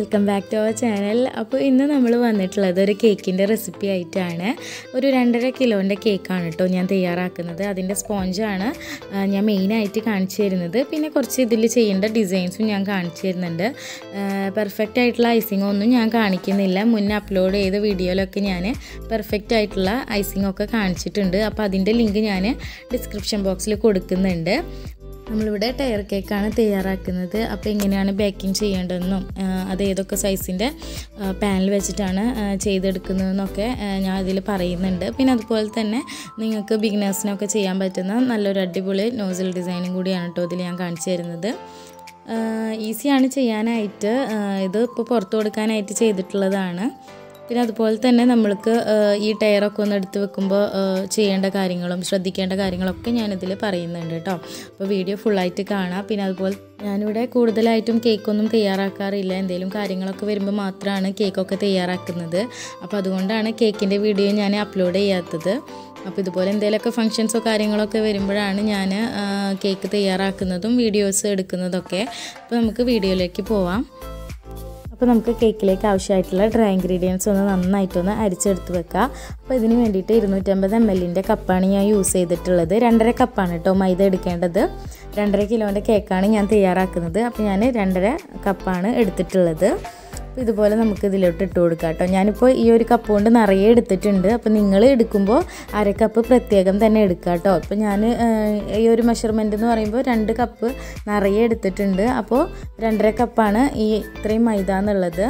welcome back to our channel അപ്പോൾ ഇന്ന് നമ്മൾ വന്നിട്ടുള്ളത് ഒരു കേക്കിൻ്റെ റെസിപ്പി ആയിട്ടാണ് ഒരു രണ്ടര കിലോൻ്റെ കേക്കാണ് കേട്ടോ ഞാൻ തയ്യാറാക്കുന്നത് അതിൻ്റെ സ്പോഞ്ചാണ് ആ, ഞാൻ മെയിനായിട്ട് കാണിച്ചു തരുന്നത് പിന്നെ കുറച്ച് ഇതിൽ ചെയ്യേണ്ട ഡിസൈൻസും ഞാൻ കാണിച്ചു തരുന്നുണ്ട് പെർഫെക്റ്റ് ആയിട്ടുള്ള ഐസിംഗ് ഒന്നും ഞാൻ കാണിക്കുന്നില്ല മുന്നേ അപ്ലോഡ് ചെയ്ത വീഡിയോയിലൊക്കെ ഞാൻ പെർഫെക്റ്റ് ആയിട്ടുള്ള ഐസിംഗ് ഒക്കെ കാണിച്ചിട്ടുണ്ട് അപ്പോൾ അതിൻ്റെ ലിങ്ക് ഞാൻ ഡിസ്ക്രിപ്ഷൻ ബോക്സിൽ കൊടുക്കുന്നുണ്ട് നമ്മളിവിടെ ടയർ കേക്കാണ് തയ്യാറാക്കുന്നത് അപ്പോൾ എങ്ങനെയാണ് ബേക്കിംഗ് ചെയ്യേണ്ടതെന്നും ആ, അത് ഏതൊക്കെ സൈസിൻ്റെ പാനിൽ വെച്ചിട്ടാണ് ആ, ചെയ്തെടുക്കുന്നതെന്നൊക്കെ ആ, ഞാൻ ഇതിൽ പറയുന്നുണ്ട് പിന്നെ അതുപോലെ തന്നെ നിങ്ങൾക്ക് ബിഗിനേഴ്സിനൊക്കെ ചെയ്യാൻ പറ്റുന്ന നല്ലൊരു അടിപൊളി നോസിൽ ഡിസൈനും കൂടിയാണ് കേട്ടോ ഇതിൽ ഞാൻ കാണിച്ചു തരുന്നത് ഈസിയാണ് ചെയ്യാനായിട്ട് ആ, ഇത് ഇപ്പോൾ പുറത്ത് കൊടുക്കാനായിട്ട് ചെയ്തിട്ടുള്ളതാണ് പിന്നെ അതുപോലെ തന്നെ നമ്മൾക്ക് ആ, ഈ ടയറൊക്കെ ഒന്ന് എടുത്ത് വെക്കുമ്പോൾ ആ, ചെയ്യേണ്ട കാര്യങ്ങളും ശ്രദ്ധിക്കേണ്ട കാര്യങ്ങളൊക്കെ ഞാനിതിൽ പറയുന്നുണ്ട് കേട്ടോ അപ്പോൾ വീഡിയോ ഫുള്ളായിട്ട് കാണാം പിന്നെ അതുപോലെ ഞാനിവിടെ കൂടുതലായിട്ടും കേക്കൊന്നും തയ്യാറാക്കാറില്ല എന്തെങ്കിലും കാര്യങ്ങളൊക്കെ വരുമ്പോൾ മാത്രമാണ് കേക്കൊക്കെ തയ്യാറാക്കുന്നത് അപ്പോൾ അതുകൊണ്ടാണ് കേക്കിൻ്റെ വീഡിയോ ഞാൻ അപ്ലോഡ് ചെയ്യാത്തത് അപ്പോൾ ഇതുപോലെ എന്തെങ്കിലുമൊക്കെ ഫങ്ഷൻസോ കാര്യങ്ങളൊക്കെ വരുമ്പോഴാണ് ഞാൻ കേക്ക് തയ്യാറാക്കുന്നതും വീഡിയോസ് എടുക്കുന്നതൊക്കെ അപ്പോൾ നമുക്ക് വീഡിയോയിലേക്ക് പോവാം അപ്പോൾ നമുക്ക് കേക്കിലേക്ക് ആവശ്യമായിട്ടുള്ള ഡ്രൈ ഇൻഗ്രീഡിയൻസ് ഒന്ന് നന്നായിട്ടൊന്ന് അരിച്ചെടുത്ത് വെക്കുക അപ്പോൾ ഇതിന് വേണ്ടിയിട്ട് ഇരുന്നൂറ്റമ്പത് എം എല്ലിൻ്റെ കപ്പാണ് ഞാൻ യൂസ് ചെയ്തിട്ടുള്ളത് രണ്ടര കപ്പാണ് കേട്ടോ മൈദ എടുക്കേണ്ടത് രണ്ടര കിലോൻ്റെ കേക്കാണ് ഞാൻ തയ്യാറാക്കുന്നത് അപ്പോൾ ഞാൻ രണ്ടര കപ്പാണ് എടുത്തിട്ടുള്ളത് അപ്പോൾ ഇതുപോലെ നമുക്ക് ഇതിലോട്ട് ഇട്ട് കൊടുക്കാം കേട്ടോ ഞാനിപ്പോൾ ഈ ഒരു കപ്പ് കൊണ്ട് നിറയെ എടുത്തിട്ടുണ്ട് അപ്പോൾ നിങ്ങൾ എടുക്കുമ്പോൾ അര കപ്പ് പ്രത്യേകം തന്നെ എടുക്കുക കേട്ടോ അപ്പോൾ ഞാൻ ഈ ഒരു മെഷർമെൻ്റ് എന്ന് പറയുമ്പോൾ രണ്ട് കപ്പ് നിറയെ എടുത്തിട്ടുണ്ട് അപ്പോൾ രണ്ടര കപ്പാണ് ഈ ഇത്രയും മൈദ എന്നുള്ളത്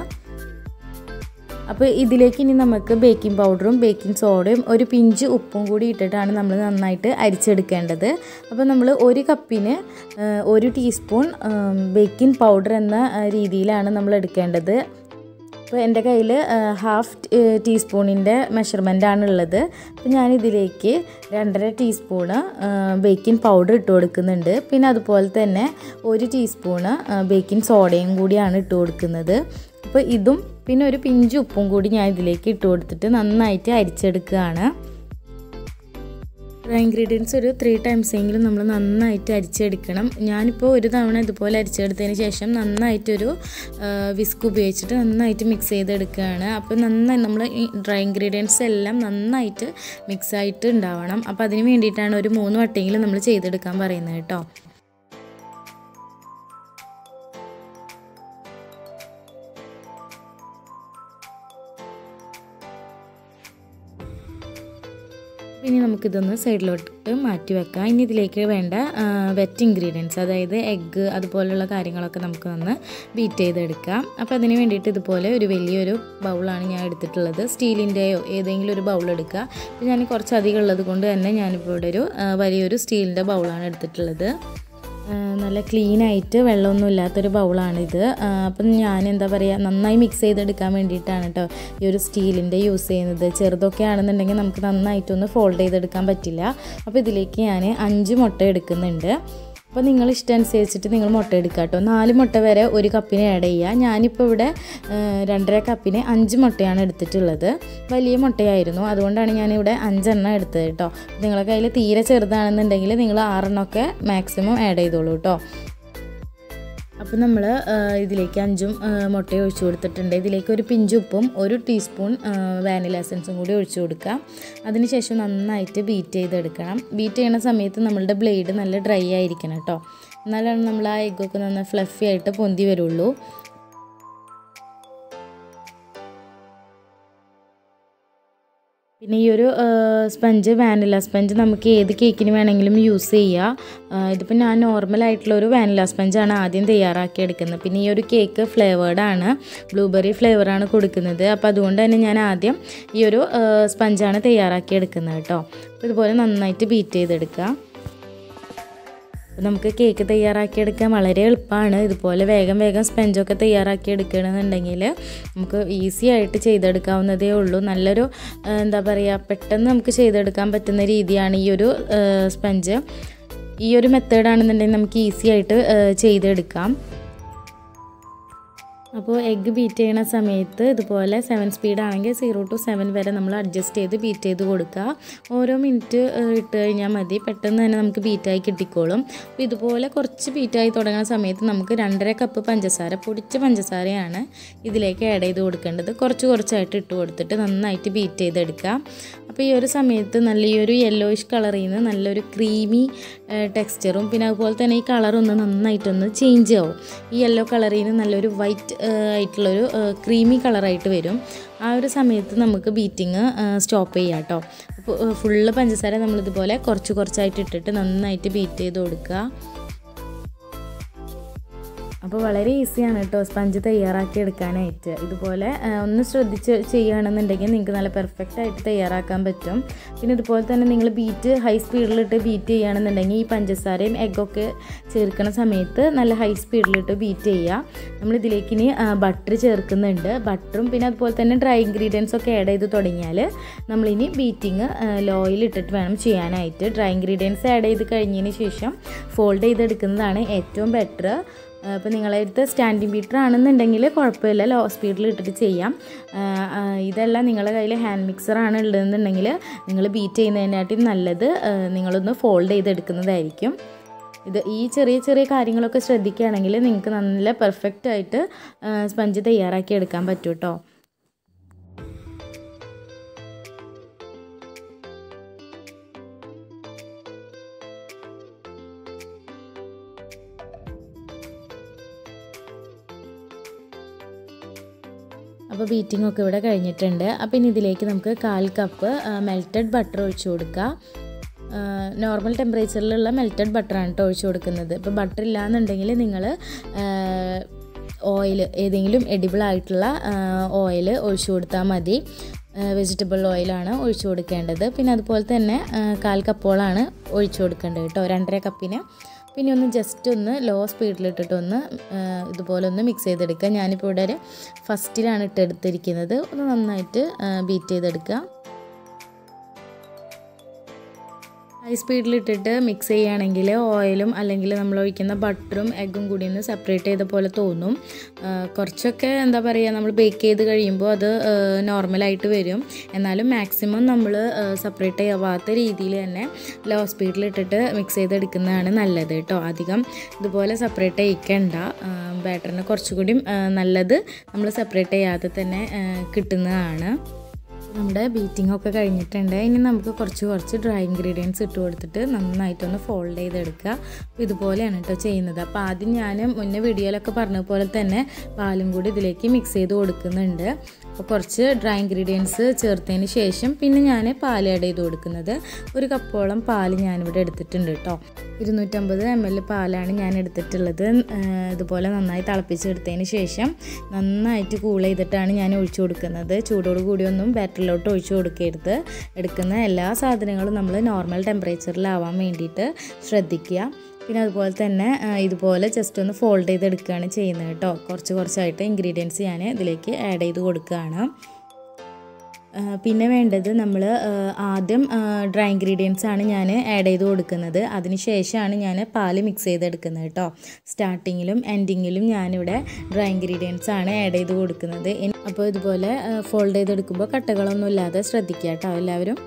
അപ്പോൾ ഇതിലേക്ക് ഇനി നമുക്ക് ബേക്കിംഗ് പൗഡറും ബേക്കിംഗ് സോഡയും ഒരു പിഞ്ച് ഉപ്പും കൂടി ഇട്ടിട്ടാണ് നമ്മൾ നന്നായിട്ട് അരിച്ചെടുക്കേണ്ടത് അപ്പോൾ നമ്മൾ ഒരു കപ്പിന് ആ, ഒരു ടീസ്പൂൺ ബേക്കിംഗ് പൗഡർ എന്ന ആ, രീതിയിലാണ് നമ്മൾ എടുക്കേണ്ടത് അപ്പോൾ എൻ്റെ കയ്യിൽ ഹാഫ് ടീസ്പൂണിൻ്റെ മെഷർമെൻ്റാണ് ഉള്ളത് അപ്പോൾ ഞാനിതിലേക്ക് രണ്ടര ടീസ്പൂണ് ബേക്കിംഗ് പൗഡർ ഇട്ട് കൊടുക്കുന്നുണ്ട് പിന്നെ അതുപോലെ തന്നെ ഒരു ടീസ്പൂണ് ബേക്കിംഗ് സോഡയും കൂടിയാണ് ഇട്ട് കൊടുക്കുന്നത് അപ്പോൾ ഇതും പിന്നെ ഒരു പിഞ്ച് ഉപ്പും കൂടി ഞാൻ ഇതിലേക്ക് ഇട്ട് കൊടുത്തിട്ട് നന്നായിട്ട് അരിച്ചെടുക്കുകയാണ് ഡ്രൈ ഇൻഗ്രീഡിയൻസ് ഒരു ത്രീ ടൈംസ് എങ്കിലും നമ്മൾ നന്നായിട്ട് അരിച്ചെടുക്കണം ഞാനിപ്പോൾ ഒരു തവണ ഇതുപോലെ അരിച്ചെടുത്തതിന് ശേഷം നന്നായിട്ടൊരു വിസ്ക് ഉപയോഗിച്ചിട്ട് നന്നായിട്ട് മിക്സ് ചെയ്തെടുക്കുകയാണ് അപ്പോൾ നന്നായി നമ്മൾ ഈ ഡ്രൈ ഇൻഗ്രീഡിയൻസ് എല്ലാം നന്നായിട്ട് മിക്സ് ആയിട്ട് ഉണ്ടാവണം അപ്പോൾ അതിന് വേണ്ടിയിട്ടാണ് ഒരു മൂന്ന് വട്ടെങ്കിലും നമ്മൾ ചെയ്തെടുക്കാൻ പറയുന്നത് കേട്ടോ ഇനി നമുക്കിതൊന്ന് സൈഡിലോട്ട് മാറ്റി വെക്കാം ഇനി ഇതിലേക്ക് വേണ്ട വെറ്റ് ഇൻഗ്രീഡിയൻസ് അതായത് എഗ്ഗ് അതുപോലുള്ള കാര്യങ്ങളൊക്കെ നമുക്ക് ഒന്ന് ബീറ്റ് ചെയ്തെടുക്കാം അപ്പോൾ അതിന് വേണ്ടിയിട്ട് ഇതുപോലെ ഒരു വലിയൊരു ബൗളാണ് ഞാൻ എടുത്തിട്ടുള്ളത് സ്റ്റീലിൻ്റെയോ ഏതെങ്കിലും ഒരു ബൗൾ എടുക്കുക അപ്പോൾ ഞാൻ കുറച്ച് അധികം ഉള്ളത് കൊണ്ട് തന്നെ ഞാനിപ്പോൾ ഇവിടെ ഒരു ആ, വലിയൊരു സ്റ്റീലിൻ്റെ ബൗളാണ് എടുത്തിട്ടുള്ളത് ആ, നല്ല ക്ലീൻ ആയിട്ട് വെള്ളമൊന്നും ഇല്ലാത്തൊരു ബൗളാണിത് ആ, അപ്പം ഞാൻ എന്താ പറയുക നന്നായി മിക്സ് ചെയ്തെടുക്കാൻ വേണ്ടിയിട്ടാണ് കേട്ടോ ഈ ഒരു സ്റ്റീലിൻ്റെ യൂസ് ചെയ്യുന്നത് ചെറുതൊക്കെ ആണെന്നുണ്ടെങ്കിൽ നമുക്ക് നന്നായിട്ടൊന്ന് ഫോൾഡ് ചെയ്തെടുക്കാൻ പറ്റില്ല അപ്പോൾ ഇതിലേക്ക് ഞാൻ അഞ്ച് മുട്ട എടുക്കുന്നുണ്ട് അപ്പോൾ നിങ്ങൾ ഇഷ്ടമനുസരിച്ചിട്ട് നിങ്ങൾ മുട്ട എടുക്കുക കേട്ടോ നാല് മുട്ട വരെ ഒരു കപ്പിന് ആഡ് ചെയ്യുക ഞാനിപ്പോൾ ഇവിടെ ആ, രണ്ടര കപ്പിന് അഞ്ച് മുട്ടയാണ് എടുത്തിട്ടുള്ളത് വലിയ മുട്ടയായിരുന്നു അതുകൊണ്ടാണ് ഞാനിവിടെ അഞ്ചെണ്ണം എടുത്തത് കേട്ടോ നിങ്ങളുടെ കയ്യിൽ തീരെ ചെറുതാണെന്നുണ്ടെങ്കിൽ നിങ്ങൾ ആറെണ്ണമൊക്കെ മാക്സിമം ആഡ് ചെയ്തോളൂ കേട്ടോ അപ്പോൾ നമ്മൾ ഇതിലേക്ക് അഞ്ചും ആ, മുട്ട ഒഴിച്ചു കൊടുത്തിട്ടുണ്ട് ഇതിലേക്ക് ഒരു പിഞ്ച് ഉപ്പും ഒരു ടീസ്പൂൺ വാനില എസൻസും കൂടി ഒഴിച്ചു കൊടുക്കാം അതിനുശേഷം നന്നായിട്ട് ബീറ്റ് ചെയ്തെടുക്കണം ബീറ്റ് ചെയ്യുന്ന സമയത്ത് നമ്മളുടെ ബ്ലേഡ് നല്ല ഡ്രൈ ആയിരിക്കണം കേട്ടോ എന്നാലാണ് നമ്മൾ ആ എഗ്ഗൊക്കെ നന്നായി ഫ്ലഫി ആയിട്ട് പൊന്തി വരുള്ളൂ പിന്നെ ഈ ഒരു സ്പഞ്ച് വാനില സ്പഞ്ച് നമുക്ക് ഏത് കേക്കിന് വേണമെങ്കിലും യൂസ് ചെയ്യാം ആ, ഇതിപ്പോൾ ഞാൻ നോർമൽ ആയിട്ടുള്ള ഒരു വാനില സ്പഞ്ചാണ് ആദ്യം തയ്യാറാക്കി എടുക്കുന്നത് പിന്നെ ഈ ഒരു കേക്ക് ഫ്ലേവേർഡ് ആണ് ബ്ലൂബെറി ഫ്ലേവറാണ് കൊടുക്കുന്നത് അപ്പോൾ അതുകൊണ്ട് തന്നെ ഞാൻ ആദ്യം ഈ ഒരു സ്പഞ്ചാണ് തയ്യാറാക്കി എടുക്കുന്നത് കേട്ടോ അപ്പോൾ ഇതുപോലെ നന്നായിട്ട് ബീറ്റ് ചെയ്തെടുക്കുക അപ്പോൾ നമുക്ക് കേക്ക് തയ്യാറാക്കിയെടുക്കാൻ വളരെ എളുപ്പമാണ് ഇതുപോലെ വേഗം വേഗം സ്പഞ്ചൊക്കെ തയ്യാറാക്കി എടുക്കണമെന്നുണ്ടെങ്കിൽ നമുക്ക് ഈസി ആയിട്ട് ചെയ്തെടുക്കാവുന്നതേ ഉള്ളൂ നല്ലൊരു ആ, എന്താ പറയുക പെട്ടെന്ന് നമുക്ക് ചെയ്തെടുക്കാൻ പറ്റുന്ന രീതിയാണ് ഈ ഒരു ആ, സ്പഞ്ച് ഈ ഒരു മെത്തേഡാണെന്നുണ്ടെങ്കിൽ നമുക്ക് ഈസി ആയിട്ട് ആ, ചെയ്തെടുക്കാം അപ്പോൾ എഗ്ഗ് ബീറ്റ് ചെയ്യണ സമയത്ത് ഇതുപോലെ സെവൻ സ്പീഡ് ആണെങ്കിൽ സീറോ ടു സെവൻ വരെ നമ്മൾ അഡ്ജസ്റ്റ് ചെയ്ത് ബീറ്റ് ചെയ്ത് കൊടുക്കുക ഓരോ മിനിറ്റ് ഇട്ട് കഴിഞ്ഞാൽ മതി പെട്ടെന്ന് തന്നെ നമുക്ക് ബീറ്റായി കിട്ടിക്കോളും അപ്പോൾ ഇതുപോലെ കുറച്ച് ബീറ്റായി തുടങ്ങുന്ന സമയത്ത് നമുക്ക് രണ്ടര കപ്പ് പഞ്ചസാര പൊടിച്ച പഞ്ചസാരയാണ് ഇതിലേക്ക് ആഡ് ചെയ്ത് കൊടുക്കേണ്ടത് കുറച്ച് കുറച്ചായിട്ട് ഇട്ട് കൊടുത്തിട്ട് നന്നായിട്ട് ബീറ്റ് ചെയ്തെടുക്കുക അപ്പോൾ ഈ ഒരു സമയത്ത് നല്ല ഈ ഒരു യെല്ലോയിഷ് കളറിൽ നിന്ന് നല്ലൊരു ക്രീമി ടെക്സ്ചറും പിന്നെ അതുപോലെ തന്നെ ഈ കളറൊന്ന് നന്നായിട്ടൊന്ന് ചേഞ്ച് ആവും ഈ യെല്ലോ കളറിൽ നിന്ന് നല്ലൊരു വൈറ്റ് ആയിട്ടുള്ളൊരു ക്രീമി കളറായിട്ട് വരും ആ ഒരു സമയത്ത് നമുക്ക് ബീറ്റിങ് സ്റ്റോപ്പ് ചെയ്യാം കേട്ടോ അപ്പോൾ ഫുള്ള് പഞ്ചസാര നമ്മളിതുപോലെ കുറച്ച് കുറച്ചായിട്ട് ഇട്ടിട്ട് നന്നായിട്ട് ബീറ്റ് ചെയ്ത് കൊടുക്കുക അപ്പോൾ വളരെ ഈസിയാണ് കേട്ടോ സ്പഞ്ച് തയ്യാറാക്കി എടുക്കാനായിട്ട് ഇതുപോലെ ഒന്ന് ശ്രദ്ധിച്ച് ചെയ്യുകയാണെന്നുണ്ടെങ്കിൽ നിങ്ങൾക്ക് നല്ല പെർഫെക്റ്റ് ആയിട്ട് തയ്യാറാക്കാൻ പറ്റും പിന്നെ ഇതുപോലെ തന്നെ നിങ്ങൾ ബീറ്റ് ഹൈ സ്പീഡിലിട്ട് ബീറ്റ് ചെയ്യുകയാണെന്നുണ്ടെങ്കിൽ ഈ പഞ്ചസാരയും എഗ്ഗൊക്കെ ചേർക്കുന്ന സമയത്ത് നല്ല ഹൈ സ്പീഡിലിട്ട് ബീറ്റ് ചെയ്യുക നമ്മൾ ഇതിലേക്ക് ഇനി ബട്ടർ ചേർക്കുന്നുണ്ട് ബട്ടറും പിന്നെ അതുപോലെ തന്നെ ഡ്രൈ ഇൻഗ്രീഡിയൻസ് ഒക്കെ ആഡ് ചെയ്ത് തുടങ്ങിയാൽ നമ്മളിനി ബീറ്റിങ് ലോയിൽ ഇട്ടിട്ട് വേണം ചെയ്യാനായിട്ട് ഡ്രൈ ഇൻഗ്രീഡിയൻസ് ആഡ് ചെയ്ത് കഴിഞ്ഞതിന് ശേഷം ഫോൾഡ് ചെയ്തെടുക്കുന്നതാണ് ഏറ്റവും ബെറ്റർ അപ്പോൾ നിങ്ങളെ അടുത്ത് സ്റ്റാൻഡിങ് ബീറ്റർ ആണെന്നുണ്ടെങ്കിൽ കുഴപ്പമില്ല ലോ സ്പീഡിൽ ഇട്ടിട്ട് ചെയ്യാം ഇതെല്ലാം നിങ്ങളുടെ കയ്യിൽ ഹാൻഡ് മിക്സറാണ് ഉള്ളതെന്നുണ്ടെങ്കിൽ നിങ്ങൾ ബീറ്റ് ചെയ്യുന്നതിനായിട്ടും നല്ലത് നിങ്ങളൊന്ന് ഫോൾഡ് ചെയ്തെടുക്കുന്നതായിരിക്കും ഇത് ഈ ചെറിയ ചെറിയ കാര്യങ്ങളൊക്കെ ശ്രദ്ധിക്കുകയാണെങ്കിൽ നിങ്ങൾക്ക് നല്ല പെർഫെക്റ്റ് ആയിട്ട് സ്പഞ്ച് തയ്യാറാക്കി എടുക്കാൻ പറ്റും കേട്ടോ അപ്പോൾ ബീറ്റിംഗ് ഒക്കെ ഇവിടെ കഴിഞ്ഞിട്ടുണ്ട് അപ്പോൾ ഇനി ഇതിലേക്ക് നമുക്ക് കാൽ കപ്പ് മെൽറ്റഡ് ബട്ടർ ഒഴിച്ചു കൊടുക്കുക നോർമൽ ടെമ്പറേച്ചറിലുള്ള മെൽറ്റഡ് ബട്ടറാണ് കേട്ടോ ഒഴിച്ചു കൊടുക്കുന്നത് ഇപ്പോൾ ബട്ടർ ഇല്ലാന്നുണ്ടെങ്കിൽ നിങ്ങൾ ഓയിൽ ഏതെങ്കിലും എഡിബിൾ ആയിട്ടുള്ള ഓയിൽ ഒഴിച്ചു കൊടുത്താൽ മതി വെജിറ്റബിൾ ഓയിലാണ് ഒഴിച്ചു കൊടുക്കേണ്ടത് പിന്നെ അതുപോലെ തന്നെ കാൽ കപ്പോളാണ് ഒഴിച്ചു കൊടുക്കേണ്ടത് കേട്ടോ രണ്ടര കപ്പിന് പിന്നെ ഒന്ന് ജസ്റ്റ് ഒന്ന് ലോ സ്പീഡിലിട്ടിട്ട് ഒന്ന് ഇതുപോലെ ഒന്ന് മിക്സ് ചെയ്തെടുക്കുക ഞാനിപ്പോൾ ഇവിടെ ഒരു ഫസ്റ്റിലാണ് ഇട്ടെടുത്തിരിക്കുന്നത് ഒന്ന് നന്നായിട്ട് ബീറ്റ് ചെയ്തെടുക്കുക ഹൈ സ്പീഡിലിട്ടിട്ട് മിക്സ് ചെയ്യുകയാണെങ്കിൽ ഓയിലും അല്ലെങ്കിൽ നമ്മൾ ഒഴിക്കുന്ന ബട്ടറും എഗ്ഗും കൂടി ഒന്ന് സെപ്പറേറ്റ് ചെയ്ത പോലെ തോന്നും കുറച്ചൊക്കെ എന്താ പറയുക നമ്മൾ ബേക്ക് ചെയ്ത് കഴിയുമ്പോൾ അത് നോർമലായിട്ട് വരും എന്നാലും മാക്സിമം നമ്മൾ സെപ്പറേറ്റ് ചെയ്യാവാത്ത രീതിയിൽ തന്നെ ലോ സ്പീഡിലിട്ടിട്ട് മിക്സ് ചെയ്തെടുക്കുന്നതാണ് നല്ലത് കേട്ടോ അധികം ഇതുപോലെ സെപ്പറേറ്റ് ചെയ്യിക്കണ്ട ബാറ്ററിന് കുറച്ചുകൂടി നല്ലത് നമ്മൾ സെപ്പറേറ്റ് ചെയ്യാതെ തന്നെ കിട്ടുന്നതാണ് നമ്മുടെ ബീറ്റിംഗ് ഒക്കെ കഴിഞ്ഞിട്ടുണ്ട് ഇനി നമുക്ക് കുറച്ച് കുറച്ച് ഡ്രൈ ഇൻഗ്രീഡിയൻസ് ഇട്ട് കൊടുത്തിട്ട് നന്നായിട്ടൊന്ന് ഫോൾഡ് ചെയ്തെടുക്കുക അപ്പോൾ ഇതുപോലെയാണ് കേട്ടോ ചെയ്യുന്നത് അപ്പോൾ ആദ്യം ഞാൻ മുന്നേ വീഡിയോയിലൊക്കെ പറഞ്ഞ പോലെ തന്നെ പാലും കൂടി ഇതിലേക്ക് മിക്സ് ചെയ്ത് കൊടുക്കുന്നുണ്ട് അപ്പോൾ കുറച്ച് ഡ്രൈ ഇൻഗ്രീഡിയൻസ് ചേർത്തതിന് ശേഷം പിന്നെ ഞാൻ പാൽ ആഡ് ചെയ്ത് കൊടുക്കുന്നത് ഒരു കപ്പോളം പാൽ ഞാനിവിടെ എടുത്തിട്ടുണ്ട് കേട്ടോ ഇരുന്നൂറ്റമ്പത് എം എൽ പാലാണ് ഞാൻ എടുത്തിട്ടുള്ളത് ഇതുപോലെ നന്നായി തിളപ്പിച്ചെടുത്തതിന് ശേഷം നന്നായിട്ട് കൂൾ ചെയ്തിട്ടാണ് ഞാൻ ഒഴിച്ചു കൊടുക്കുന്നത് ചൂടോട് കൂടിയൊന്നും ബാറ്ററിലോട്ട് ഒഴിച്ചു കൊടുക്കരുത് എടുക്കുന്ന എല്ലാ സാധനങ്ങളും നമ്മൾ നോർമൽ ടെമ്പറേച്ചറിലാവാൻ വേണ്ടിയിട്ട് ശ്രദ്ധിക്കുക പിന്നെ അതുപോലെ തന്നെ ഇതുപോലെ ജസ്റ്റ് ഒന്ന് ഫോൾഡ് ചെയ്തെടുക്കുകയാണ് ചെയ്യുന്നത് കേട്ടോ കുറച്ച് കുറച്ചായിട്ട് ഇൻഗ്രീഡിയൻസ് ഞാൻ ഇതിലേക്ക് ആഡ് ചെയ്ത് കൊടുക്കുകയാണ് പിന്നെ വേണ്ടത് നമ്മൾ ആദ്യം ഡ്രൈ ഇൻഗ്രീഡിയൻസ് ആണ് ഞാൻ ആഡ് ചെയ്ത് കൊടുക്കുന്നത് അതിന് ശേഷമാണ് ഞാൻ പാല് മിക്സ് ചെയ്തെടുക്കുന്നത് കേട്ടോ സ്റ്റാർട്ടിങ്ങിലും എൻഡിങ്ങിലും ഞാനിവിടെ ഡ്രൈ ഇൻഗ്രീഡിയൻസ് ആണ് ആഡ് ചെയ്ത് കൊടുക്കുന്നത് അപ്പോൾ ഇതുപോലെ ഫോൾഡ് ചെയ്തെടുക്കുമ്പോൾ കട്ടകളൊന്നും ഇല്ലാതെ ശ്രദ്ധിക്കുക കേട്ടോ എല്ലാവരും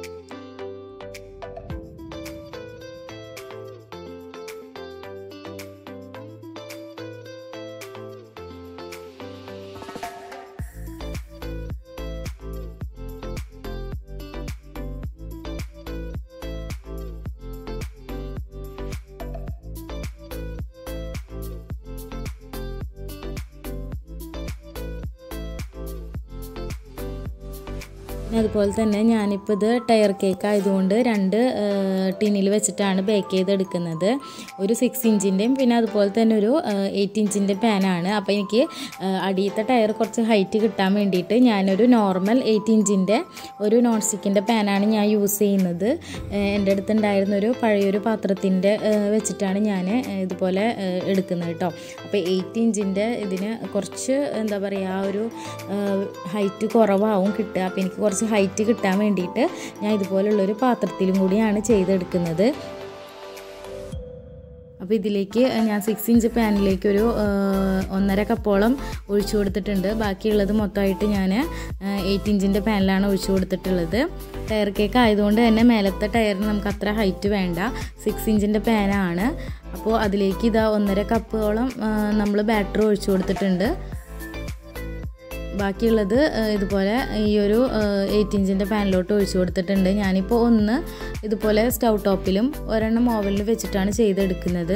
പിന്നെ അതുപോലെ തന്നെ ഞാനിപ്പോൾ ഇത് ടയർ കേക്ക് ആയതുകൊണ്ട് രണ്ട് ടിന്നിൽ വെച്ചിട്ടാണ് ബേക്ക് ചെയ്തെടുക്കുന്നത് ഒരു സിക്സ് ഇഞ്ചിൻ്റെയും പിന്നെ അതുപോലെ തന്നെ ഒരു എയ്റ്റ് ഇഞ്ചിൻ്റെ പാനാണ് അപ്പോൾ എനിക്ക് അടിയത്തെ ടയർ കുറച്ച് ഹൈറ്റ് കിട്ടാൻ വേണ്ടിയിട്ട് ഞാനൊരു നോർമൽ എയ്റ്റ് ഇഞ്ചിൻ്റെ ഒരു നോൺ സ്റ്റിക്കിൻ്റെ പാനാണ് ഞാൻ യൂസ് ചെയ്യുന്നത് എൻ്റെ അടുത്തുണ്ടായിരുന്ന ഒരു പഴയൊരു പാത്രത്തിൻ്റെ വെച്ചിട്ടാണ് ഞാൻ ഇതുപോലെ എടുക്കുന്നത് കേട്ടോ അപ്പോൾ എയ്റ്റ് ഇഞ്ചിൻ്റെ ഇതിന് കുറച്ച് എന്താ പറയുക ആ ഒരു ഹൈറ്റ് കുറവാവും കിട്ടുക അപ്പോൾ എനിക്ക് കുറച്ച് ഹൈറ്റ് കിട്ടാൻ വേണ്ടിയിട്ട് ഞാൻ ഇതുപോലുള്ളൊരു പാത്രത്തിലും കൂടിയാണ് ചെയ്തെടുക്കുന്നത് അപ്പോൾ ഇതിലേക്ക് ഞാൻ സിക്സ് ഇഞ്ച് പാനിലേക്ക് ഒരു ഒന്നര കപ്പോളം ഒഴിച്ചു കൊടുത്തിട്ടുണ്ട് ബാക്കിയുള്ളത് മൊത്തമായിട്ട് ഞാൻ എയ്റ്റ് ഇഞ്ചിൻ്റെ പാനിലാണ് ഒഴിച്ചു കൊടുത്തിട്ടുള്ളത് ടയർ കേക്ക് ആയതുകൊണ്ട് തന്നെ മേലത്തെ ടയറിന് നമുക്ക് അത്ര ഹൈറ്റ് വേണ്ട സിക്സ് ഇഞ്ചിൻ്റെ പാനാണ് അപ്പോൾ അതിലേക്ക് ഇതാ ഒന്നര കപ്പോളം നമ്മൾ ബാറ്റർ ഒഴിച്ചു കൊടുത്തിട്ടുണ്ട് ബാക്കിയുള്ളത് ഇതുപോലെ ഈ ഒരു എയ്റ്റ് ഇഞ്ചിൻ്റെ പാനിലോട്ട് ഒഴിച്ചു കൊടുത്തിട്ടുണ്ട് ഞാനിപ്പോൾ ഒന്ന് ഇതുപോലെ സ്റ്റൗ ടോപ്പിലും ഒരെണ്ണം ഓവനിൽ വെച്ചിട്ടാണ് ചെയ്തെടുക്കുന്നത്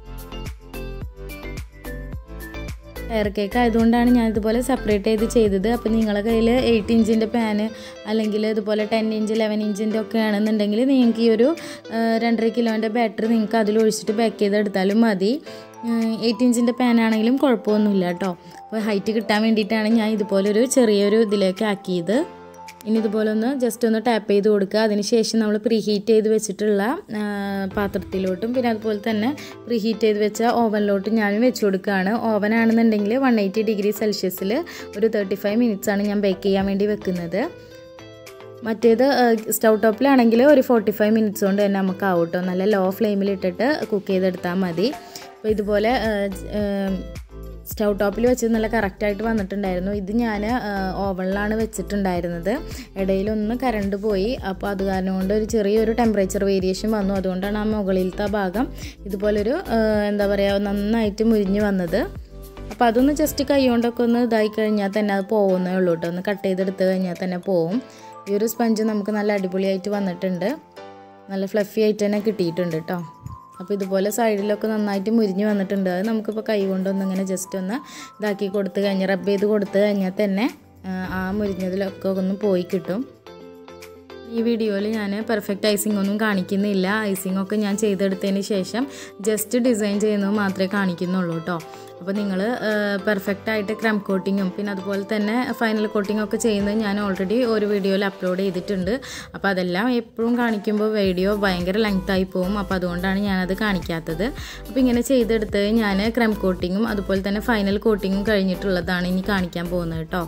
എയർ കേക്ക് ആയതുകൊണ്ടാണ് ഞാൻ ഇതുപോലെ സെപ്പറേറ്റ് ചെയ്ത് ചെയ്തത് അപ്പോൾ നിങ്ങളുടെ കയ്യിൽ എയ്റ്റ് ഇഞ്ചിൻ്റെ പാന് അല്ലെങ്കിൽ ഇതുപോലെ ടെൻ ഇഞ്ച് ലെവൻ ഇഞ്ചിൻ്റെ ഒക്കെ ആണെന്നുണ്ടെങ്കിൽ നിങ്ങൾക്ക് ഈ ഒരു രണ്ടര കിലോൻ്റെ ബാറ്ററി നിങ്ങൾക്ക് അതിൽ ഒഴിച്ചിട്ട് പാക്ക് ചെയ്തെടുത്താലും മതി എയ്റ്റ് ഇഞ്ചിൻ്റെ പാനാണെങ്കിലും കുഴപ്പമൊന്നുമില്ല കേട്ടോ അപ്പോൾ ഹൈറ്റ് കിട്ടാൻ വേണ്ടിയിട്ടാണ് ഞാൻ ഇതുപോലൊരു ചെറിയൊരു ഇതിലേക്ക് ആക്കിയത് ഇനി ഇതുപോലെ ഒന്ന് ജസ്റ്റ് ഒന്ന് ടാപ്പ് ചെയ്ത് കൊടുക്കുക അതിന് ശേഷം നമ്മൾ പ്രീ ഹീറ്റ് ചെയ്ത് വെച്ചിട്ടുള്ള പാത്രത്തിലോട്ടും പിന്നെ അതുപോലെ തന്നെ പ്രീ ഹീറ്റ് ചെയ്ത് വെച്ച ഓവനിലോട്ടും ഞാനും വെച്ച് കൊടുക്കുകയാണ് ഓവനാണെന്നുണ്ടെങ്കിൽ വൺ എയ്റ്റി ഡിഗ്രി സെൽഷ്യസിൽ ഒരു തേർട്ടി ഫൈവ് മിനിറ്റ്സാണ് ഞാൻ ബേക്ക് ചെയ്യാൻ വേണ്ടി വെക്കുന്നത് മറ്റേത് സ്റ്റൗ ടോപ്പിലാണെങ്കിൽ ഒരു ഫോർട്ടി ഫൈവ് മിനിറ്റ്സ് കൊണ്ട് തന്നെ നമുക്ക് ആവും കേട്ടോ നല്ല ലോ ഫ്ലെയിമിൽ ഇട്ടിട്ട് കുക്ക് ചെയ്തെടുത്താൽ മതി അപ്പോൾ ഇതുപോലെ സ്റ്റൗ ടോപ്പിൽ വെച്ച് നല്ല കറക്റ്റായിട്ട് വന്നിട്ടുണ്ടായിരുന്നു ഇത് ഞാൻ ഓവനിലാണ് വെച്ചിട്ടുണ്ടായിരുന്നത് ഇടയിലൊന്ന് കറണ്ട് പോയി അപ്പോൾ അത് കാരണം കൊണ്ട് ഒരു ചെറിയൊരു ടെമ്പറേച്ചർ വേരിയേഷൻ വന്നു അതുകൊണ്ടാണ് ആ മുകളിലത്തെ ഭാഗം ഇതുപോലൊരു എന്താ പറയുക നന്നായിട്ട് മുരിഞ്ഞ് വന്നത് അപ്പോൾ അതൊന്ന് ജസ്റ്റ് കൈ കൊണ്ടൊക്കെ ഒന്ന് ഇതായി കഴിഞ്ഞാൽ തന്നെ അത് പോകുന്നേ ഉള്ളൂ കേട്ടോ ഒന്ന് കട്ട് ചെയ്തെടുത്ത് കഴിഞ്ഞാൽ തന്നെ പോവും ഈ ഒരു സ്പഞ്ച് നമുക്ക് നല്ല അടിപൊളിയായിട്ട് വന്നിട്ടുണ്ട് നല്ല ഫ്ലഫി ആയിട്ട് തന്നെ കിട്ടിയിട്ടുണ്ട് കേട്ടോ അപ്പോൾ ഇതുപോലെ സൈഡിലൊക്കെ നന്നായിട്ട് മുരിഞ്ഞ് വന്നിട്ടുണ്ട് അത് നമുക്കിപ്പോൾ കൈ കൊണ്ടൊന്ന് ഇങ്ങനെ ജസ്റ്റ് ഒന്ന് ഇതാക്കി കൊടുത്ത് കഴിഞ്ഞ് റബ്ബ് ചെയ്ത് കൊടുത്ത് കഴിഞ്ഞാൽ തന്നെ ആ മുരിഞ്ഞതിലൊക്കെ ഒന്ന് പോയി കിട്ടും ഈ വീഡിയോയിൽ ഞാൻ പെർഫെക്റ്റ് ഐസിംഗ് ഒന്നും കാണിക്കുന്നില്ല ഐസിംഗ് ഒക്കെ ഞാൻ ചെയ്തെടുത്തതിന് ശേഷം ജസ്റ്റ് ഡിസൈൻ ചെയ്യുന്നത് മാത്രമേ കാണിക്കുന്നുള്ളൂ കേട്ടോ അപ്പോൾ നിങ്ങൾ പെർഫെക്റ്റ് ആയിട്ട് ക്രം കോട്ടിങ്ങും പിന്നെ അതുപോലെ തന്നെ ഫൈനൽ കോട്ടിംഗ് ഒക്കെ ചെയ്യുന്നത് ഞാൻ ഓൾറെഡി ഒരു വീഡിയോയിൽ അപ്ലോഡ് ചെയ്തിട്ടുണ്ട് അപ്പോൾ അതെല്ലാം എപ്പോഴും കാണിക്കുമ്പോൾ വീഡിയോ ഭയങ്കര ലെങ്തായി പോകും അപ്പോൾ അതുകൊണ്ടാണ് ഞാനത് കാണിക്കാത്തത് അപ്പോൾ ഇങ്ങനെ ചെയ്തെടുത്ത് ഞാൻ ക്രം കോട്ടിങ്ങും അതുപോലെ തന്നെ ഫൈനൽ കോട്ടിങ്ങും കഴിഞ്ഞിട്ടുള്ളതാണ് ഇനി കാണിക്കാൻ പോകുന്നത് കേട്ടോ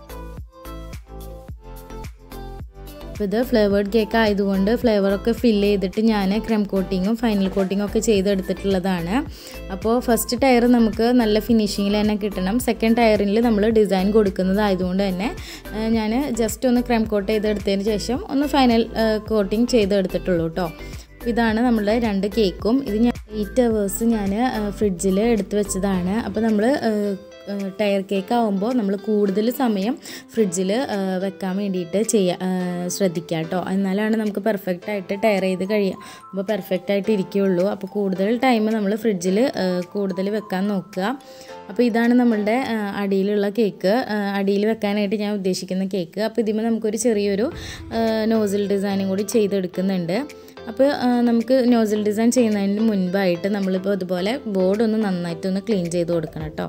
അപ്പോൾ ഇത് ഫ്ലേവേർഡ് കേക്ക് ആയതുകൊണ്ട് ഫ്ലേവറൊക്കെ ഫില്ല് ചെയ്തിട്ട് ഞാൻ ക്രം കോട്ടിങ്ങും ഫൈനൽ കോട്ടിങ്ങും ഒക്കെ ചെയ്തെടുത്തിട്ടുള്ളതാണ് അപ്പോൾ ഫസ്റ്റ് ടയർ നമുക്ക് നല്ല ഫിനിഷിങ്ങിൽ തന്നെ കിട്ടണം സെക്കൻഡ് ടയറിൽ നമ്മൾ ഡിസൈൻ കൊടുക്കുന്നത് ആയതുകൊണ്ട് തന്നെ ഞാൻ ജസ്റ്റ് ഒന്ന് ക്രം കോട്ട് ചെയ്തെടുത്തതിന് ശേഷം ഒന്ന് ഫൈനൽ കോട്ടിങ് ചെയ്തെടുത്തിട്ടുള്ളൂ കേട്ടോ ഇതാണ് നമ്മളുടെ രണ്ട് കേക്കും ഇത് ഞാൻ എയ്റ്റ് അവേഴ്സ് ഞാൻ ഫ്രിഡ്ജിൽ എടുത്ത് വെച്ചതാണ് അപ്പോൾ നമ്മൾ ടയർ കേക്ക് ആകുമ്പോൾ നമ്മൾ കൂടുതൽ സമയം ഫ്രിഡ്ജിൽ വെക്കാൻ വേണ്ടിയിട്ട് ചെയ്യാൻ ശ്രദ്ധിക്കുക കേട്ടോ എന്നാലാണ് നമുക്ക് പെർഫെക്റ്റ് ആയിട്ട് ടയർ ചെയ്ത് കഴിയാം അപ്പോൾ പെർഫെക്റ്റ് ആയിട്ട് ഇരിക്കുകയുള്ളൂ അപ്പോൾ കൂടുതൽ ടൈം നമ്മൾ ഫ്രിഡ്ജിൽ കൂടുതൽ വെക്കാൻ നോക്കുക അപ്പോൾ ഇതാണ് നമ്മളുടെ അടിയിലുള്ള കേക്ക് അടിയിൽ വെക്കാനായിട്ട് ഞാൻ ഉദ്ദേശിക്കുന്ന കേക്ക് അപ്പോൾ ഇതിന് നമുക്കൊരു ചെറിയൊരു നോസിൽ ഡിസൈനും കൂടി ചെയ്തെടുക്കുന്നുണ്ട് അപ്പോൾ നമുക്ക് നോസിൽ ഡിസൈൻ ചെയ്യുന്നതിന് മുൻപായിട്ട് നമ്മളിപ്പോൾ ഇതുപോലെ ബോർഡ് ഒന്ന് നന്നായിട്ടൊന്ന് ക്ലീൻ ചെയ്ത് കൊടുക്കണം കേട്ടോ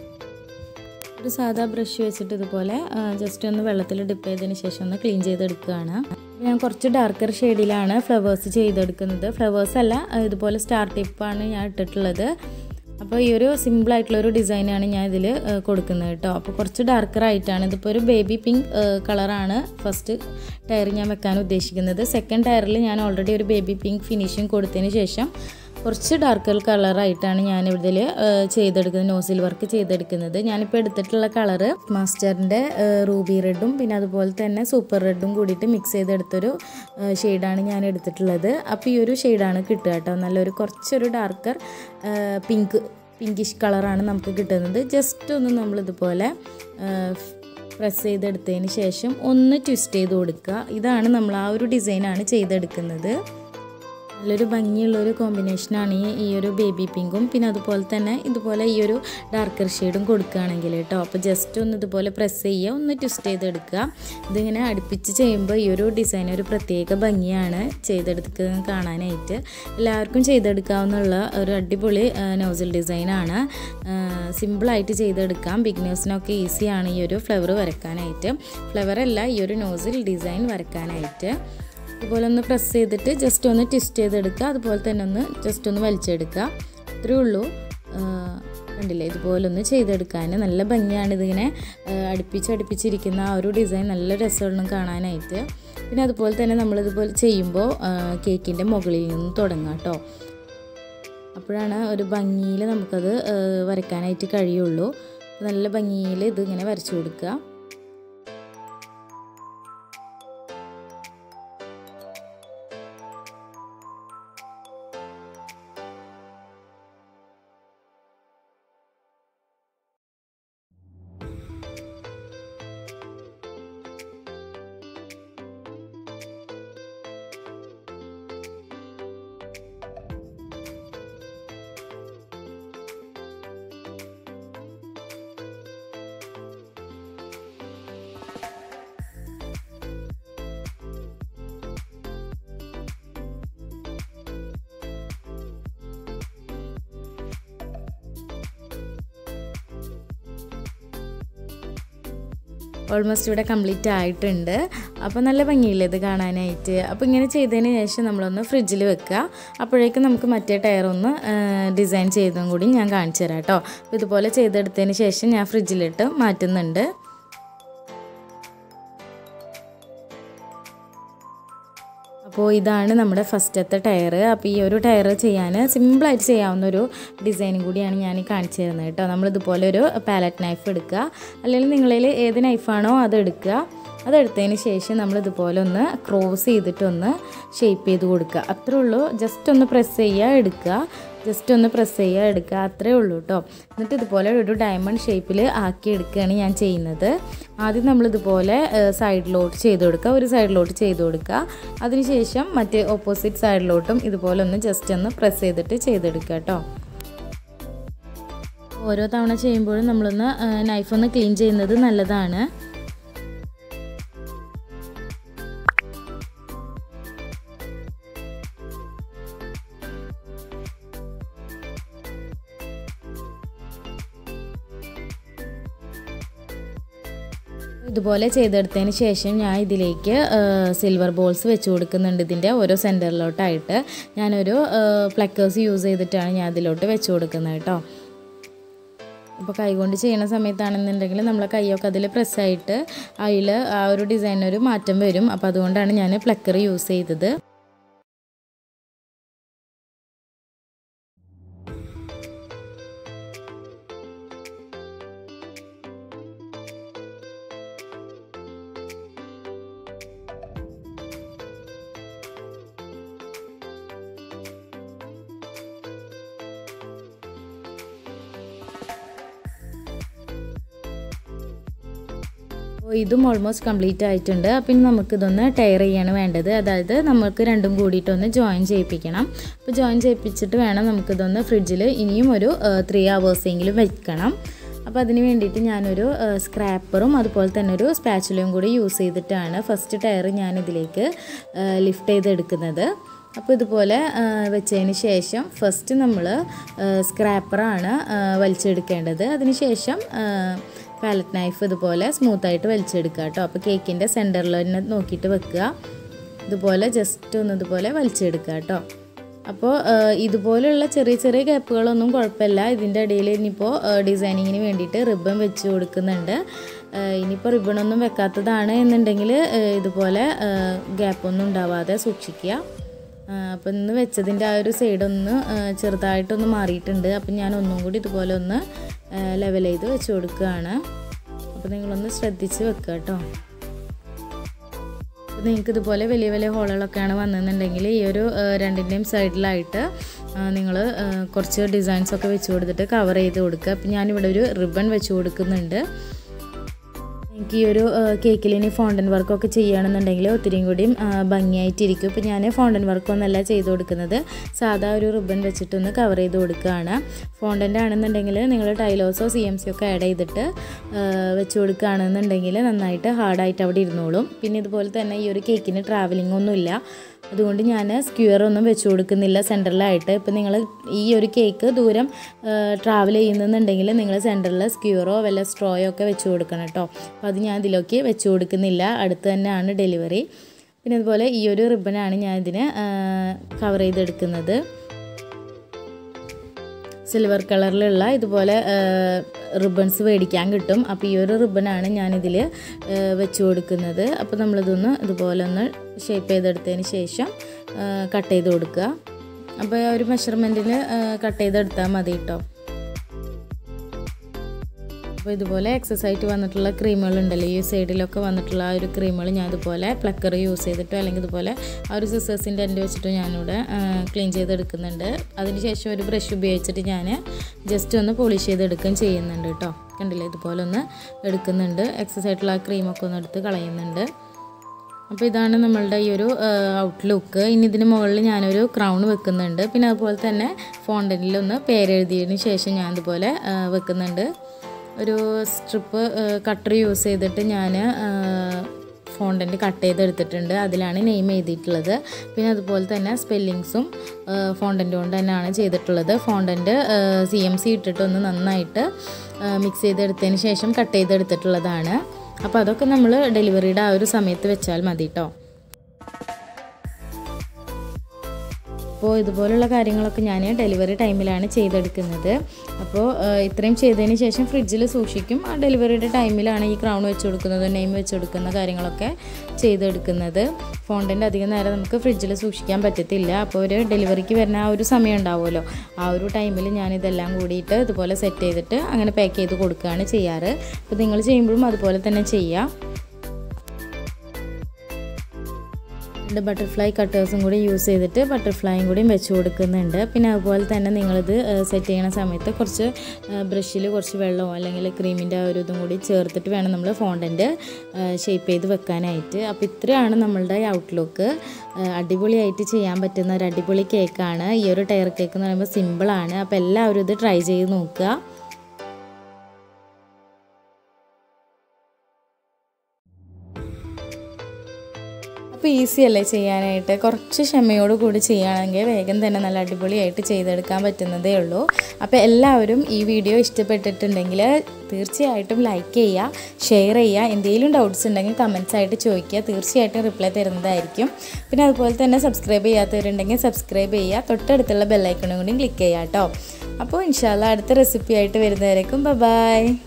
ഒരു സാധാ ബ്രഷ് വെച്ചിട്ട് ഇതുപോലെ ജസ്റ്റ് ഒന്ന് വെള്ളത്തിൽ ഡിപ്പ് ചെയ്തതിന് ശേഷം ഒന്ന് ക്ലീൻ ചെയ്തെടുക്കുകയാണ് ഞാൻ കുറച്ച് ഡാർക്കർ ഷെയ്ഡിലാണ് ഫ്ലവേഴ്സ് ചെയ്തെടുക്കുന്നത് ഫ്ലവേഴ്സ് അല്ല ഇതുപോലെ സ്റ്റാർ ടിപ്പാണ് ഞാൻ ഇട്ടിട്ടുള്ളത് അപ്പോൾ ഈ ഒരു സിമ്പിളായിട്ടുള്ളൊരു ഡിസൈനാണ് ഞാൻ ഇതിൽ കൊടുക്കുന്നത് കേട്ടോ അപ്പോൾ കുറച്ച് ഡാർക്കർ ആയിട്ടാണ് ഇതിപ്പോൾ ഒരു ബേബി പിങ്ക് കളറാണ് ഫസ്റ്റ് ടയർ ഞാൻ വെക്കാൻ ഉദ്ദേശിക്കുന്നത് സെക്കൻഡ് ടയറിൽ ഞാൻ ഓൾറെഡി ഒരു ബേബി പിങ്ക് ഫിനിഷിങ് കൊടുത്തതിന് ശേഷം കുറച്ച് ഡാർക്കർ കളറായിട്ടാണ് ഞാൻ ഇതിൽ ചെയ്തെടുക്കുന്നത് നോസിൽ വർക്ക് ചെയ്തെടുക്കുന്നത് ഞാനിപ്പോൾ എടുത്തിട്ടുള്ള കളറ് മാസ്റ്ററിൻ്റെ റൂബി റെഡും പിന്നെ അതുപോലെ തന്നെ സൂപ്പർ റെഡും കൂടിയിട്ട് മിക്സ് ചെയ്തെടുത്തൊരു ഷെയ്ഡാണ് ഞാൻ എടുത്തിട്ടുള്ളത് അപ്പോൾ ഈ ഒരു ഷെയ്ഡാണ് കിട്ടുക കേട്ടോ നല്ലൊരു കുറച്ചൊരു ഡാർക്കർ പിങ്ക് പിങ്കിഷ് കളറാണ് നമുക്ക് കിട്ടുന്നത് ജസ്റ്റ് ഒന്ന് നമ്മളിതുപോലെ പ്രസ് ചെയ്തെടുത്തതിന് ശേഷം ഒന്ന് ട്വിസ്റ്റ് ചെയ്ത് കൊടുക്കുക ഇതാണ് നമ്മൾ ആ ഒരു ഡിസൈനാണ് ചെയ്തെടുക്കുന്നത് നല്ലൊരു ഭംഗിയുള്ളൊരു കോമ്പിനേഷനാണ് ഈ ഈ ഒരു ബേബി പിങ്കും പിന്നെ അതുപോലെ തന്നെ ഇതുപോലെ ഈ ഒരു ഡാർക്കർ ഷെയ്ഡും കൊടുക്കുകയാണെങ്കിൽ കേട്ടോ അപ്പോൾ ജസ്റ്റ് ഒന്ന് ഇതുപോലെ പ്രസ് ചെയ്യുക ഒന്ന് ട്വിസ്റ്റ് ചെയ്തെടുക്കുക ഇതിങ്ങനെ അടുപ്പിച്ച് ചെയ്യുമ്പോൾ ഈ ഒരു ഡിസൈൻ ഒരു പ്രത്യേക ഭംഗിയാണ് ചെയ്തെടുക്കുക കാണാനായിട്ട് എല്ലാവർക്കും ചെയ്തെടുക്കാവുന്നുള്ള ഒരു അടിപൊളി നോസിൽ ഡിസൈനാണ് സിമ്പിളായിട്ട് ചെയ്തെടുക്കാം ബിഗ്നേഴ്സിനൊക്കെ ഈസിയാണ് ഈ ഒരു ഫ്ലവർ വരയ്ക്കാനായിട്ട് ഫ്ലവറല്ല ഈ ഒരു നോസിൽ ഡിസൈൻ വരയ്ക്കാനായിട്ട് ഇതുപോലെ ഒന്ന് പ്രസ് ചെയ്തിട്ട് ജസ്റ്റ് ഒന്ന് ട്വിസ്റ്റ് ചെയ്തെടുക്കുക അതുപോലെ തന്നെ ഒന്ന് ജസ്റ്റ് ഒന്ന് വലിച്ചെടുക്കുക ഇത്രയേ ഉള്ളൂ കണ്ടില്ലേ ഇതുപോലെ ഒന്ന് ചെയ്തെടുക്കാൻ നല്ല ഭംഗിയാണ് ഇതിങ്ങനെ അടുപ്പിച്ച് അടുപ്പിച്ചിരിക്കുന്ന ആ ഒരു ഡിസൈൻ നല്ല രസമാണ് കാണാനായിട്ട് പിന്നെ അതുപോലെ തന്നെ നമ്മളിതുപോലെ ചെയ്യുമ്പോൾ കേക്കിൻ്റെ മുകളിൽ നിന്ന് തുടങ്ങാം കേട്ടോ അപ്പോഴാണ് ഒരു ഭംഗിയിൽ നമുക്കത് ഏഹ്, വരയ്ക്കാനായിട്ട് കഴിയുള്ളൂ നല്ല ഭംഗിയിൽ ഇത് ഇങ്ങനെ വരച്ചു കൊടുക്കുക ഓൾമോസ്റ്റ് ഇവിടെ കംപ്ലീറ്റ് ആയിട്ടുണ്ട് അപ്പോൾ നല്ല ഭംഗിയില്ലേ ഇത് കാണാനായിട്ട് അപ്പോൾ ഇങ്ങനെ ചെയ്തതിന് ശേഷം നമ്മളൊന്ന് ഫ്രിഡ്ജിൽ വെക്കുക അപ്പോഴേക്കും നമുക്ക് മറ്റേ ടയർ ഒന്ന് ഡിസൈൻ ചെയ്തതും കൂടി ഞാൻ കാണിച്ചു തരാം കേട്ടോ അപ്പോൾ ഇതുപോലെ ചെയ്തെടുത്തതിന് ശേഷം ഞാൻ ഫ്രിഡ്ജിലിട്ട് മാറ്റുന്നുണ്ട് അപ്പോൾ ഇതാണ് നമ്മുടെ ഫസ്റ്റത്തെ ടയർ അപ്പോൾ ഈ ഒരു ടയർ ചെയ്യാൻ സിമ്പിളായിട്ട് ചെയ്യാവുന്ന ഒരു ഡിസൈനും കൂടിയാണ് ഞാൻ ഈ കാണിച്ചു തരുന്നത് കേട്ടോ നമ്മളിതുപോലെ ഒരു പാലറ്റ് നൈഫ് എടുക്കുക അല്ലെങ്കിൽ നിങ്ങളിൽ ഏത് നൈഫാണോ അത് എടുക്കുക അതെടുത്തതിന് ശേഷം നമ്മൾ ഇതുപോലെ ഒന്ന് ക്രോസ് ചെയ്തിട്ടൊന്ന് ഷേപ്പ് ചെയ്ത് കൊടുക്കുക അത്രേ ഉള്ളൂ ജസ്റ്റ് ഒന്ന് പ്രസ് ചെയ്യുക എടുക്കുക ജസ്റ്റ് ഒന്ന് പ്രസ് ചെയ്യുക എടുക്കുക അത്രേ ഉള്ളൂ കേട്ടോ എന്നിട്ട് ഇതുപോലെ ഒരു ഡയമണ്ട് ഷേപ്പിൽ ആക്കി എടുക്കുകയാണ് ഞാൻ ചെയ്യുന്നത് ആദ്യം നമ്മൾ ഇതുപോലെ സൈഡിലോട്ട് ചെയ്ത് കൊടുക്കുക ഒരു സൈഡിലോട്ട് ചെയ്ത് കൊടുക്കുക അതിനുശേഷം മറ്റേ ഓപ്പോസിറ്റ് സൈഡിലോട്ടും ഇതുപോലെ ഒന്ന് ജസ്റ്റ് ഒന്ന് പ്രസ് ചെയ്തിട്ട് ചെയ്തെടുക്കുക കേട്ടോ ഓരോ തവണ ചെയ്യുമ്പോഴും നമ്മളൊന്ന് നൈഫ് ഒന്ന് ക്ലീൻ ചെയ്യുന്നത് നല്ലതാണ് ഇതുപോലെ ചെയ്തെടുത്തതിന് ശേഷം ഞാൻ ഇതിലേക്ക് സിൽവർ ബോൾസ് വെച്ച് കൊടുക്കുന്നുണ്ട് ഇതിൻ്റെ ഓരോ സെൻറ്ററിലോട്ടായിട്ട് ഞാനൊരു പ്ലക്കേഴ്സ് യൂസ് ചെയ്തിട്ടാണ് ഞാൻ അതിലോട്ട് വെച്ച് കൊടുക്കുന്നത് കേട്ടോ അപ്പോൾ കൈകൊണ്ട് ചെയ്യുന്ന സമയത്താണെന്നുണ്ടെങ്കിൽ നമ്മളെ കൈയൊക്കെ അതിൽ പ്രസ്സായിട്ട് അതിൽ ആ ഒരു ഡിസൈനൊരു മാറ്റം വരും അപ്പോൾ അതുകൊണ്ടാണ് ഞാൻ പ്ലക്കർ യൂസ് ചെയ്തത് അപ്പോൾ ഇതും ഓൾമോസ്റ്റ് കംപ്ലീറ്റ് ആയിട്ടുണ്ട് അപ്പം നമുക്കിതൊന്ന് ടയർ ചെയ്യാണ് വേണ്ടത് അതായത് നമുക്ക് രണ്ടും കൂടിയിട്ടൊന്ന് ജോയിൻ ചെയ്യിപ്പിക്കണം അപ്പോൾ ജോയിൻ ചെയ്യിപ്പിച്ചിട്ട് വേണം നമുക്കിതൊന്ന് ഫ്രിഡ്ജിൽ ഇനിയും ഒരു ത്രീ എങ്കിലും വെക്കണം അപ്പോൾ അതിന് വേണ്ടിയിട്ട് ഞാനൊരു സ്ക്രാപ്പറും അതുപോലെ തന്നെ ഒരു സ്പാച്ചുലയും കൂടി യൂസ് ചെയ്തിട്ടാണ് ഫസ്റ്റ് ടയർ ഞാനിതിലേക്ക് ലിഫ്റ്റ് ചെയ്തെടുക്കുന്നത് അപ്പോൾ ഇതുപോലെ വെച്ചതിന് ശേഷം ഫസ്റ്റ് നമ്മൾ സ്ക്രാപ്പറാണ് വലിച്ചെടുക്കേണ്ടത് അതിന് ശേഷം പാലറ്റ് നൈഫ് ഇതുപോലെ സ്മൂത്തായിട്ട് വലിച്ചെടുക്കുക കേട്ടോ അപ്പോൾ കേക്കിൻ്റെ സെൻറ്ററിൽ തന്നെ നോക്കിയിട്ട് വെക്കുക ഇതുപോലെ ജസ്റ്റ് ഒന്ന് ഇതുപോലെ വലിച്ചെടുക്കുക കേട്ടോ അപ്പോൾ ഇതുപോലുള്ള ചെറിയ ചെറിയ ഗ്യാപ്പുകളൊന്നും കുഴപ്പമില്ല ഇതിൻ്റെ ഇടയിൽ ഇനിയിപ്പോൾ ഡിസൈനിങ്ങിന് വേണ്ടിയിട്ട് റിബൺ വെച്ച് കൊടുക്കുന്നുണ്ട് ഇനിയിപ്പോൾ റിബണൊന്നും വെക്കാത്തതാണ് എന്നുണ്ടെങ്കിൽ ഇതുപോലെ ഗ്യാപ്പൊന്നും ഉണ്ടാവാതെ സൂക്ഷിക്കുക അപ്പം ഇന്ന് വെച്ചതിൻ്റെ ആ ഒരു സൈഡൊന്ന് ചെറുതായിട്ടൊന്ന് മാറിയിട്ടുണ്ട് അപ്പം ഞാൻ ഒന്നും കൂടി ഇതുപോലെ ഒന്ന് ലെവൽ ചെയ്ത് വെച്ച് കൊടുക്കുകയാണ് അപ്പോൾ നിങ്ങളൊന്ന് ശ്രദ്ധിച്ച് വെക്കുക കേട്ടോ നിങ്ങൾക്ക് ഇതുപോലെ വലിയ വലിയ ഹോളുകളൊക്കെയാണ് വന്നതെന്നുണ്ടെങ്കിൽ ഈ ഒരു രണ്ടിൻ്റെയും സൈഡിലായിട്ട് നിങ്ങൾ കുറച്ച് ഡിസൈൻസൊക്കെ വെച്ച് കൊടുത്തിട്ട് കവർ ചെയ്ത് കൊടുക്കുക അപ്പം ഞാനിവിടെ ഒരു റിബൺ വെച്ച് കൊടുക്കുന്നുണ്ട് എനിക്ക് ഈ ഒരു കേക്കിൽ ഇനി ഫോണ്ടൻ വർക്കൊക്കെ ചെയ്യുകയാണെന്നുണ്ടെങ്കിൽ ഒത്തിരിയും കൂടിയും ഭംഗിയായിട്ടിരിക്കും ഇപ്പോൾ ഞാൻ ഫോണ്ടൻ വർക്കൊന്നല്ല ചെയ്ത് കൊടുക്കുന്നത് സാധാ ഒരു റിബൺ വെച്ചിട്ടൊന്ന് കവർ ചെയ്ത് കൊടുക്കുകയാണ് ഫോണ്ടൻ്റ് ആണെന്നുണ്ടെങ്കിൽ നിങ്ങൾ ടൈലോസോ സി എം സി ഒക്കെ ആഡ് ചെയ്തിട്ട് വെച്ച് കൊടുക്കുകയാണെന്നുണ്ടെങ്കിൽ നന്നായിട്ട് ഹാർഡായിട്ട് അവിടെ ഇരുന്നോളും പിന്നെ ഇതുപോലെ തന്നെ ഈ ഒരു കേക്കിന് ട്രാവലിംഗ് ഒന്നുമില്ല അതുകൊണ്ട് ഞാൻ സ്ക്യൂർ ഒന്നും വെച്ച് കൊടുക്കുന്നില്ല സെൻറ്ററിലായിട്ട് ഇപ്പം നിങ്ങൾ ഈ ഒരു കേക്ക് ദൂരം ട്രാവൽ ചെയ്യുന്നുണ്ടെങ്കിൽ നിങ്ങൾ സെൻറ്ററിൽ സ്ക്യൂറോ വല്ല സ്ട്രോയോ ഒക്കെ വെച്ച് കൊടുക്കണം കേട്ടോ അപ്പോൾ അത് ഞാൻ ഇതിലേക്ക് വെച്ച് കൊടുക്കുന്നില്ല അടുത്ത് തന്നെയാണ് ഡെലിവറി പിന്നെ അതുപോലെ ഈ ഒരു റിബനാണ് ഞാൻ ഇതിന് കവർ ചെയ്തെടുക്കുന്നത് സിൽവർ കളറിലുള്ള ഇതുപോലെ റിബൺസ് മേടിക്കാൻ കിട്ടും അപ്പോൾ ഈ ഒരു റിബണാണ് ഞാനിതിൽ വെച്ച് കൊടുക്കുന്നത് അപ്പോൾ നമ്മളിതൊന്ന് ഇതുപോലെ ഒന്ന് ഷേപ്പ് ചെയ്തെടുത്തതിന് ശേഷം കട്ട് ചെയ്ത് കൊടുക്കുക അപ്പോൾ ആ ഒരു മെഷർമെൻറ്റിൽ കട്ട് ചെയ്തെടുത്താൽ മതി കേട്ടോ അപ്പോൾ ഇതുപോലെ എക്സസ് ആയിട്ട് വന്നിട്ടുള്ള ക്രീമുകൾ ഉണ്ടല്ലോ ഈ സൈഡിലൊക്കെ വന്നിട്ടുള്ള ആ ഒരു ക്രീമുകൾ ഞാൻ ഇതുപോലെ പ്ലക്കർ യൂസ് ചെയ്തിട്ടോ അല്ലെങ്കിൽ ഇതുപോലെ ആ ഒരു സിസേഴ്സിൻ്റെ എൻ്റെ വെച്ചിട്ടോ ഞാനിവിടെ ക്ലീൻ ചെയ്തെടുക്കുന്നുണ്ട് അതിനുശേഷം ഒരു ബ്രഷ് ഉപയോഗിച്ചിട്ട് ഞാൻ ജസ്റ്റ് ഒന്ന് പോളിഷ് ചെയ്തെടുക്കുകയും ചെയ്യുന്നുണ്ട് കേട്ടോ കണ്ടില്ലേ ഇതുപോലെ ഒന്ന് എടുക്കുന്നുണ്ട് എക്സസ് ആയിട്ടുള്ള ആ ക്രീമൊക്കെ ഒന്ന് എടുത്ത് കളയുന്നുണ്ട് അപ്പോൾ ഇതാണ് നമ്മളുടെ ഈ ഒരു ഔട്ട്ലുക്ക് ഇനി ഇതിന് മുകളിൽ ഞാനൊരു ക്രൗൺ വെക്കുന്നുണ്ട് പിന്നെ അതുപോലെ തന്നെ ഫോണ്ടനിലൊന്ന് പേരെഴുതിയതിന് ശേഷം ഞാൻ ഇതുപോലെ വെക്കുന്നുണ്ട് ഒരു സ്ട്രിപ്പ് കട്ടർ യൂസ് ചെയ്തിട്ട് ഞാൻ ഫോണ്ടൻറ്റ് കട്ട് ചെയ്തെടുത്തിട്ടുണ്ട് അതിലാണ് നെയിം എഴുതിയിട്ടുള്ളത് പിന്നെ അതുപോലെ തന്നെ സ്പെല്ലിങ്സും ഫോണ്ടൻ്റ് കൊണ്ട് തന്നെയാണ് ചെയ്തിട്ടുള്ളത് ഫോണ്ടൻറ്റ് സി എം സി ഇട്ടിട്ടൊന്ന് നന്നായിട്ട് മിക്സ് ചെയ്തെടുത്തതിന് ശേഷം കട്ട് ചെയ്തെടുത്തിട്ടുള്ളതാണ് അപ്പോൾ അതൊക്കെ നമ്മൾ ഡെലിവറിയുടെ ആ ഒരു സമയത്ത് വെച്ചാൽ മതി കേട്ടോ അപ്പോൾ ഇതുപോലുള്ള കാര്യങ്ങളൊക്കെ ഞാൻ ഡെലിവറി ടൈമിലാണ് ചെയ്തെടുക്കുന്നത് അപ്പോൾ ഇത്രയും ചെയ്തതിന് ശേഷം ഫ്രിഡ്ജിൽ സൂക്ഷിക്കും ആ ഡെലിവറിയുടെ ടൈമിലാണ് ഈ ക്രൗൺ വെച്ച് കൊടുക്കുന്നത് നെയിം വെച്ച് കൊടുക്കുന്ന കാര്യങ്ങളൊക്കെ ചെയ്തെടുക്കുന്നത് ഫോണ്ടൻ്റ് അധികം നേരം നമുക്ക് ഫ്രിഡ്ജിൽ സൂക്ഷിക്കാൻ പറ്റത്തില്ല അപ്പോൾ ഒരു ഡെലിവറിക്ക് വരുന്ന ആ ഒരു സമയം ഉണ്ടാവുമല്ലോ ആ ഒരു ടൈമിൽ ഞാനിതെല്ലാം കൂടിയിട്ട് ഇതുപോലെ സെറ്റ് ചെയ്തിട്ട് അങ്ങനെ പാക്ക് ചെയ്ത് കൊടുക്കുകയാണ് ചെയ്യാറ് അപ്പോൾ നിങ്ങൾ ചെയ്യുമ്പോഴും അതുപോലെ തന്നെ ചെയ്യാം രണ്ട് ബട്ടർഫ്ലൈ കട്ടേഴ്സും കൂടി യൂസ് ചെയ്തിട്ട് ബട്ടർഫ്ലൈയും കൂടിയും വെച്ച് കൊടുക്കുന്നുണ്ട് പിന്നെ അതുപോലെ തന്നെ നിങ്ങളിത് സെറ്റ് ചെയ്യണ സമയത്ത് കുറച്ച് ബ്രഷിൽ കുറച്ച് വെള്ളമോ അല്ലെങ്കിൽ ക്രീമിൻ്റെ ഒരു ഇതും കൂടി ചേർത്തിട്ട് വേണം നമ്മൾ ഫോണ്ടൻറ്റ് ഷേപ്പ് ചെയ്ത് വെക്കാനായിട്ട് അപ്പോൾ ഇത്രയാണ് നമ്മളുടെ ഔട്ട്ലുക്ക് അടിപൊളിയായിട്ട് ചെയ്യാൻ പറ്റുന്ന ഒരു അടിപൊളി കേക്കാണ് ഈ ഒരു ടയർ കേക്ക് എന്ന് പറയുമ്പോൾ സിമ്പിളാണ് അപ്പോൾ എല്ലാവരും ഇത് ട്രൈ ചെയ്ത് നോക്കുക അപ്പോൾ ഈസി അല്ലേ ചെയ്യാനായിട്ട് കുറച്ച് ക്ഷമയോട് കൂടി ചെയ്യുകയാണെങ്കിൽ വേഗം തന്നെ നല്ല അടിപൊളിയായിട്ട് ചെയ്തെടുക്കാൻ പറ്റുന്നതേ ഉള്ളൂ അപ്പോൾ എല്ലാവരും ഈ വീഡിയോ ഇഷ്ടപ്പെട്ടിട്ടുണ്ടെങ്കിൽ തീർച്ചയായിട്ടും ലൈക്ക് ചെയ്യുക ഷെയർ ചെയ്യുക എന്തെങ്കിലും ഡൗട്ട്സ് ഉണ്ടെങ്കിൽ കമൻസ് ആയിട്ട് ചോദിക്കുക തീർച്ചയായിട്ടും റിപ്ലൈ തരുന്നതായിരിക്കും പിന്നെ അതുപോലെ തന്നെ സബ്സ്ക്രൈബ് ചെയ്യാത്തവരുണ്ടെങ്കിൽ സബ്സ്ക്രൈബ് ചെയ്യുക തൊട്ടടുത്തുള്ള ബെല്ലൈക്കണും കൂടി ക്ലിക്ക് ചെയ്യുക കേട്ടോ അപ്പോൾ ഇൻഷാല്ല അടുത്ത റെസിപ്പി ആയിട്ട് വരുന്നവരേക്കും ബൈ